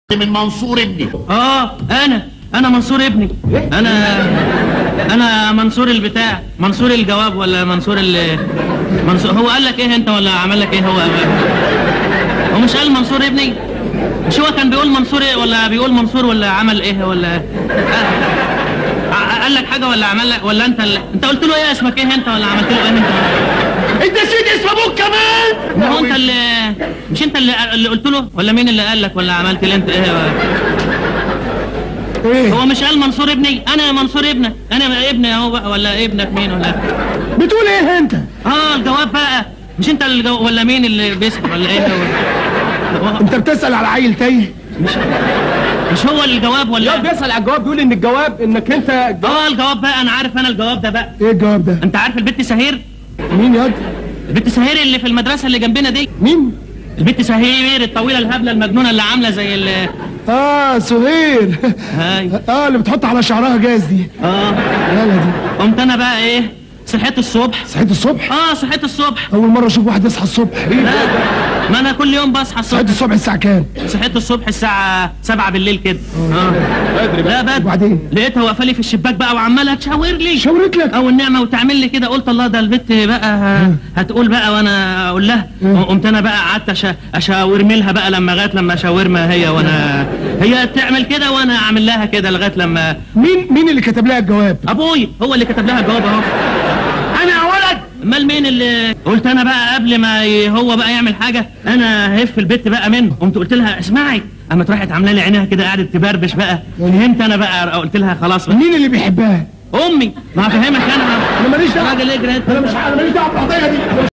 من منصور ابني اه انا انا منصور ابني انا انا منصور البتاع منصور الجواب ولا منصور ال منصور هو قال لك ايه انت ولا عمل لك ايه هو هو مش قال منصور ابني مش هو كان بيقول منصور إيه ولا بيقول منصور ولا عمل ايه ولا آه. قال لك حاجه ولا عمل لك ولا انت اللي... انت قلت له ايه اسمك ايه انت ولا عملت له ايه انت انت نسيت اسم ابوك كمان ما هو انت اللي مش انت اللي, اللي قلت له ولا مين اللي قال لك ولا عملت لي انت ايه ايه هو مش قال منصور ابني انا منصور ابنك انا ابني اهو بقى ولا ابنك مين ولا بتقول ايه انت اه الجواب بقى مش انت اللي جو... ولا مين اللي بيسأل ولا ايه هو انت بتسأل على عيل تايه مش هو الجواب ولا الجواب بيسأل على الجواب بيقول ان الجواب انك انت اه الجواب بقى انا عارف انا الجواب ده بقى ايه الجواب ده انت عارف البت سهير مين ياض البت سهير اللي في المدرسه اللي جنبنا دي مين البت سهير الطويله الهبله المجنونه اللي عامله زي ال اه سهير هاي اه اللي بتحط على شعرها جاز دي اه يلا دي قمت انا بقى ايه صحيت الصبح صحيت الصبح اه صحيت الصبح اول مره اشوف واحد يصحى الصبح لا ما انا كل يوم بصحى الصبح صحيت الصبح الساعه كام صحيت الصبح الساعة 7 بالليل كده اه بدري لا بدري وبعدين؟ لقيتها واقفة لي في الشباك بقى وعمالة تشاور لي شاورت لك او النعمة وتعمل لي كده قلت الله ده البت بقى ه- هتقول بقى وانا اقول لها قمت انا بقى قعدت أشا- اشاورم لها بقى لما لغايه لما شاورما هي وانا هي تعمل كده وانا اعمل لها كده لغايه لما مين مين اللي كتب لها الجواب ابوي هو اللي كتب لها الجواب اهو انا يا ولد امال مين اللي قلت انا بقى قبل ما ي- هو بقى يعمل حاجه انا هف البت بقى منه قمت قلت لها اسمعي قامت راحت عامله لي عينيها كده قعدت تبربش بقى فهمت انا بقى قلت لها خلاص بقى. مين اللي بيحبها امي ما هفهمك انا انا ماليش دعوه راجل اجري انت انا مش انا ماليش دعوه بالقضيه دي